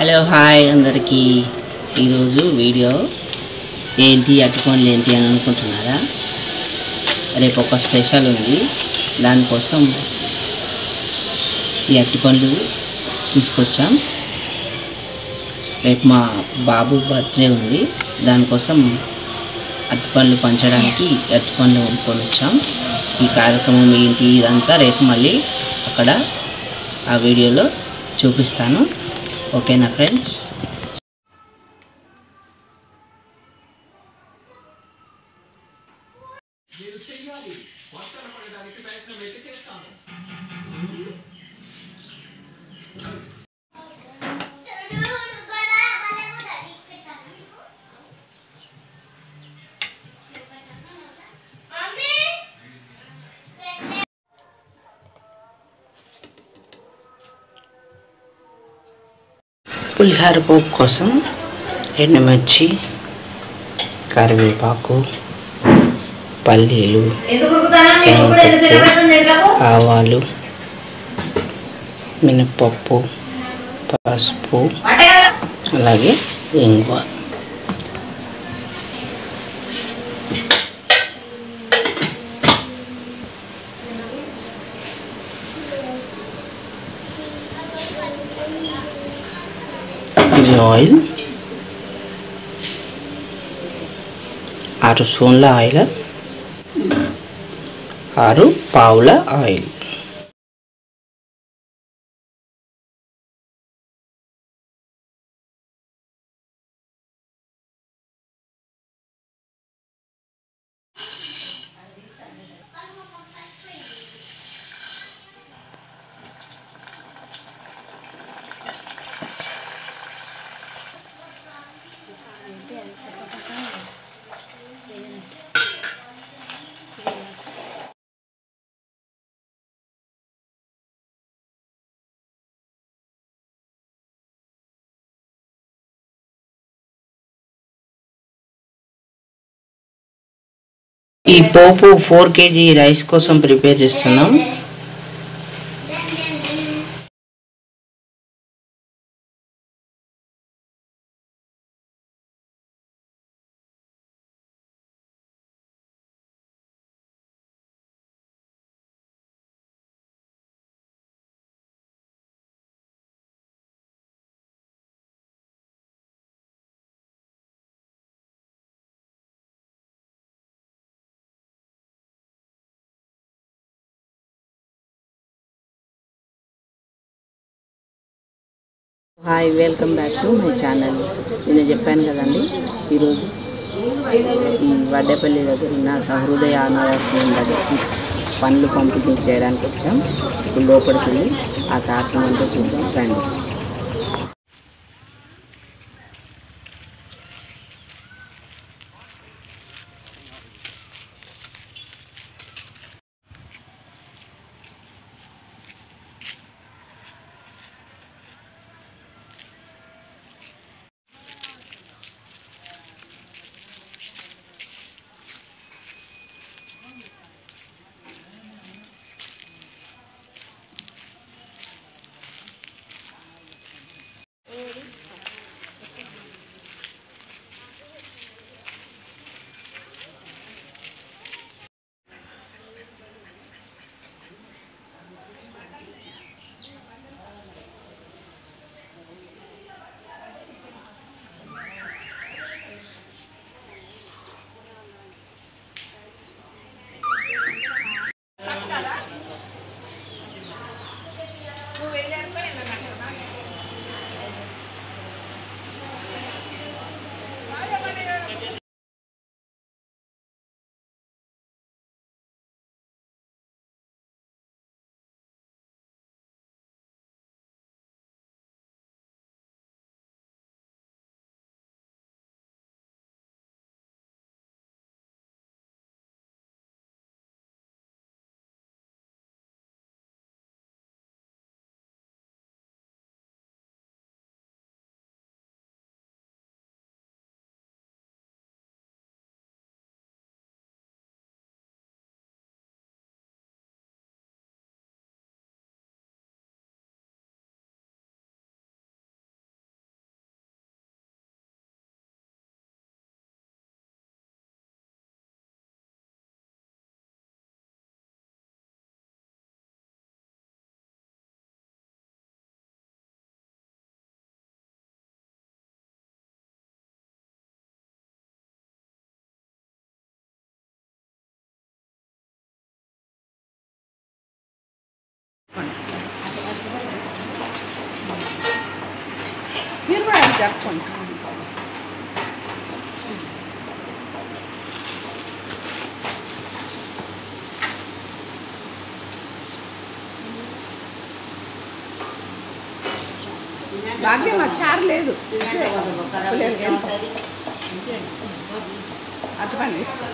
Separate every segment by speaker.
Speaker 1: Hello hi అందరికీ ఈరోజు video ఏంటి అట్టుకోండి ఏంటి అని అనుకుంటున్నారా రేపు ఒక స్పెషల్ ఉంది దానికోసం ఈ అట్టుపండ్లు తీసుకొచ్చాం రేపు మా బాబు బర్త్డే ఉంది దానికోసం అట్టుపండ్లు పంచడానికి అట్టుపండ్లు కొనుక్కొని వచ్చాం ఈ కార్యక్రమం ఏంటి ఇదంతా రేపు మళ్ళీ అక్కడ ఆ వీడియోలో చూపిస్తాను ఓకేనా ఫ్రెండ్స్ పులిహార పోపు కోసం ఎండుమిర్చి కరివేపాకు పల్లీలు శనగపప్పు ఆవాలు మినప్పప్పు పసుపు అలాగే ఇంగువ ఇది ఆయిల్ ఆరు స్పూన్ల ఆయిల్ ఆరు పావుల ఆయిల్ ఈ పోపు ఫోర్ కేజీ రైస్ కోసం ప్రిపేర్ చేస్తున్నాం hi welcome back to my channel నేను చెప్పాను కదండి ఈరోజు ఈ వడ్డేపల్లి దగ్గర ఉన్న సహృదయ అనాథాశ్రమం దగ్గరికి పనులు పంపిణీ చేయడానికి వచ్చాం ఇప్పుడు లోపలికి వెళ్ళి ఆ కార్యక్రమం అంతా చూద్దాం రండి
Speaker 2: మీరు కూడా జరుపుకోండి భాగ్యం ఆ చారు లేదు లేదు, ఏం పర్వాలేదు. అటు పని తీసుకో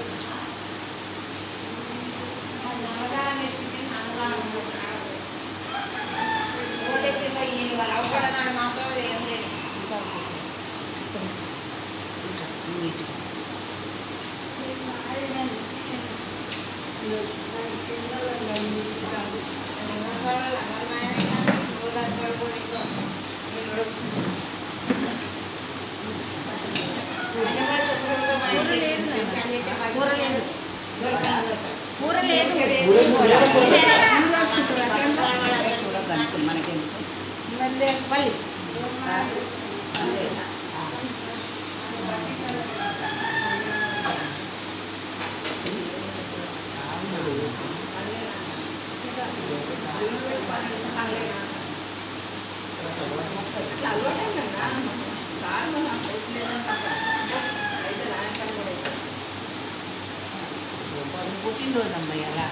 Speaker 3: పుట్టినరోజు అమ్మాయి అలా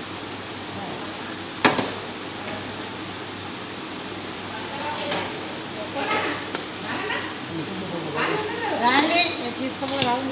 Speaker 4: రాండి తీసుకోబో రాండి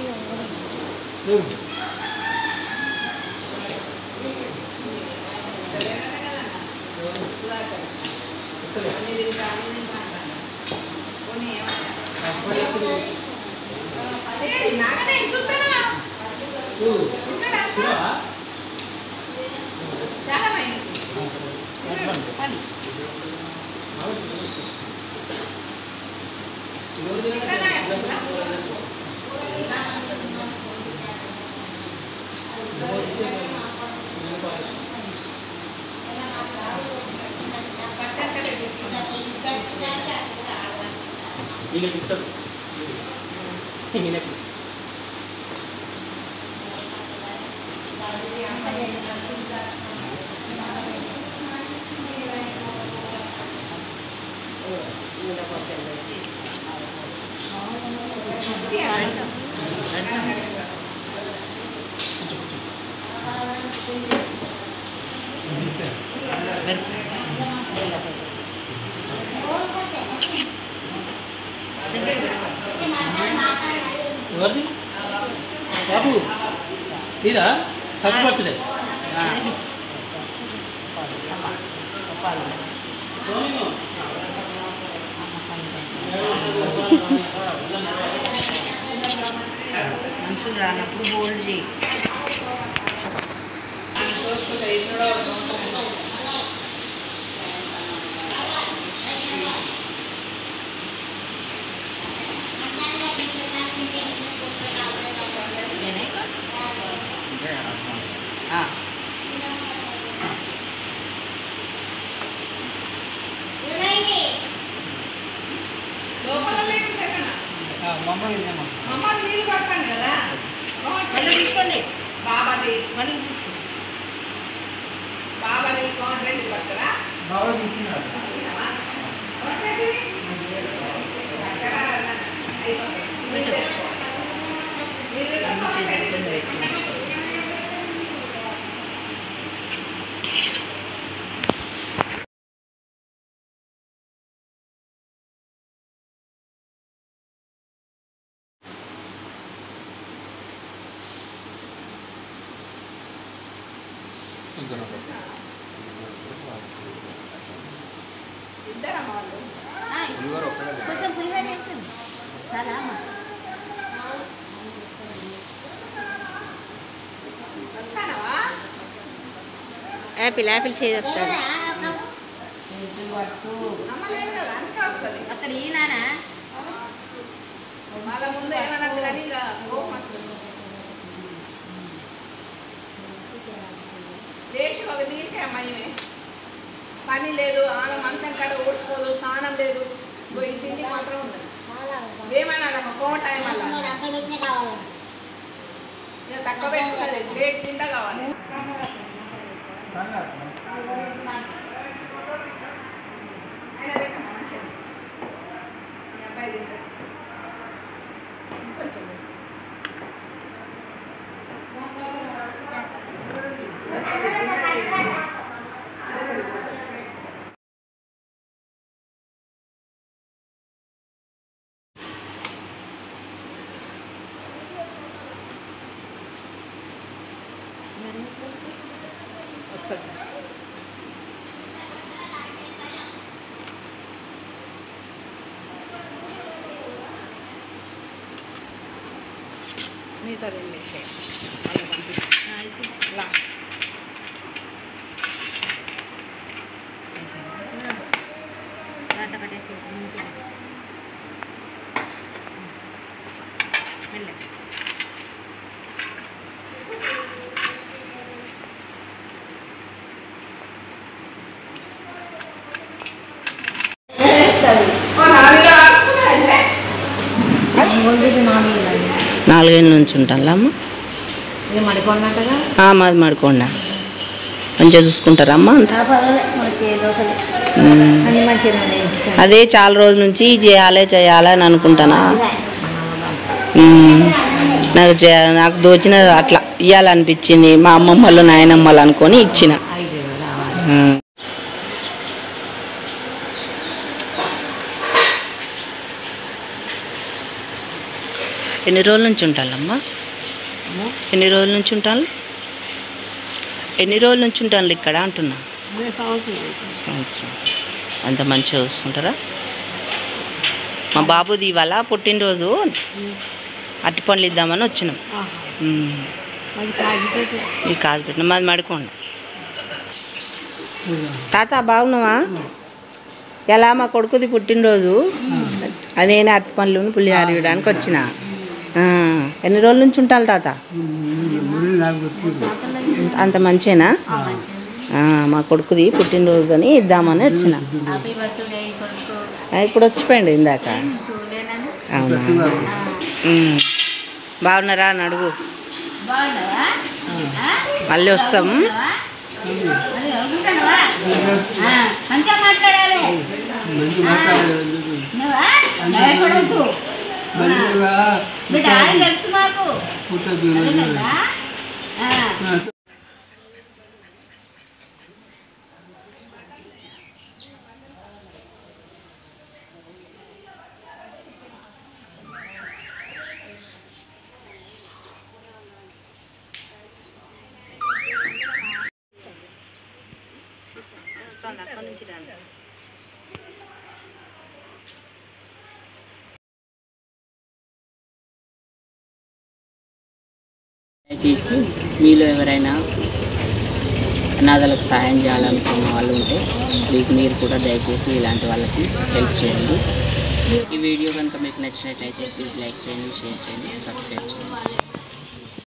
Speaker 5: ఈయనకి ఇస్తారు ఈయనకి ఎవరిది బాబు ఇదా హ్యాపీ బర్త్డే
Speaker 3: మనుషులు రానప్పుడు హోల్డ్ చేయి ఆ.
Speaker 2: లోపల లేదు కదా
Speaker 5: మమ్మల్ని ఏమో
Speaker 2: మమ్మల్ని నీళ్ళు పడతాను కదా
Speaker 3: మళ్ళీ తీసుకోండి
Speaker 2: బాబాది
Speaker 3: మళ్ళీ తీసుకోండి
Speaker 2: బాబాది కాంట్రాక్ట్ పడతారా
Speaker 5: బాగా తీసుకున్నాడు
Speaker 3: అన్ని చేతులతో పెట్టి
Speaker 2: ఇద్దరమ్మ వాళ్ళు
Speaker 4: కొంచెం పులిహోర వేస్తుంది చాలా అమ్మ
Speaker 2: వస్తానవా
Speaker 4: యాపిల్ యాపిల్ చేస్తాడు
Speaker 3: చేతులు పట్టు
Speaker 2: అమ్మ లేదు కదా అందుకే వస్తుంది
Speaker 4: అక్కడ ఈనానా
Speaker 2: వాళ్ళ ముందు ఏమన్నా కానీ ఇక కోపం వస్తుంది లేచి ఒక నీకే అమ్మాయి పని లేదు ఆమె మంచం కాడ ఓడ్చుకోదు స్నానం లేదు ఇగో ఈ తిండి మాత్రం ఉండదు ఏమన్నారమ్మ కో టైం వల్ల నేను తక్కువ పెట్టుకోలేదు గ్రేట్ తింటా కావాలి మిగతా ఏం చేసే
Speaker 4: దాంట్లో కట్టేసి ముందుకు. మెల్లగా.
Speaker 1: నాలుగేళ్ళ నుంచి ఉంటాను అమ్మ
Speaker 4: ఇది మడికొన్నట్టుగా
Speaker 1: ఆ, మాది మడికొండ మంచిగా చూసుకుంటారా అమ్మ అంతా
Speaker 4: పర్వాలే మనకి ఏదో ఒకటి
Speaker 1: ఉమ్.
Speaker 4: అన్ని మంచిగా ఉన్నాయి
Speaker 1: అదే చాలా రోజుల నుంచి చేయాలి చేయాలి అని అనుకుంటానా ఉమ్. నాకు చే- నాకు దోచిన అట్లా ఇవ్వాలనిపించింది మా అమ్మమ్మలు నాయనమ్మలు అనుకొని ఇచ్చిన ఉమ్. ఎన్ని రోజుల నుంచి ఉంటాలమ్మా ఎన్ని రోజుల నుంచి ఉంటాను ఎన్ని రోజుల నుంచి ఉంటాను ఇక్కడ అంటున్నా సంవత్సరం అంత మంచిగా చూసుకుంటారా మా బాబుది ఇవాళ పుట్టినరోజు అట్టి పండ్లు ఇద్దామని వచ్చినాం ఉమ్. ఈ కాదు పెట్టిన మాది మడుకోండి తాత బాగున్నావా ఎలా మా కొడుకుది పుట్టినరోజు అది నేను అట్టి పండ్లు పులిహార ఇవ్వడానికి వచ్చిన ఆ, ఎన్ని రోజుల నుంచి ఉంటాను తాత అంత మంచేనా ఆ, మా కొడుకుది పుట్టినరోజు అని ఇద్దామని వచ్చిన
Speaker 4: హ్యాపీ బర్త్డే కొడుకు
Speaker 1: ఆ, ఇప్పుడు వచ్చిపోయింది ఇందాక
Speaker 4: చూడలేనని
Speaker 1: అవునా ఉమ్. బాగున్నారా అని అడుగు
Speaker 4: బాగున్నావా
Speaker 1: మళ్ళీ వస్తాం
Speaker 4: అది అనుకుంటున్నావా మంచిగా మాట్లాడాలి నువ్వా భయపడద్దు బిడ్డ ఆడి తెలుసు మాకు అదేనమ్మా? ఆ.
Speaker 1: దయచేసి మీలో ఎవరైనా అనాథలకు సహాయం చేయాలనుకున్న వాళ్ళు ఉంటే మీకు మీరు కూడా దయచేసి ఇలాంటి వాళ్ళకి హెల్ప్ చేయండి ఈ వీడియో కనుక మీకు నచ్చినట్లయితే ప్లీజ్ లైక్ చేయండి షేర్ చేయండి సబ్స్క్రైబ్ చేయండి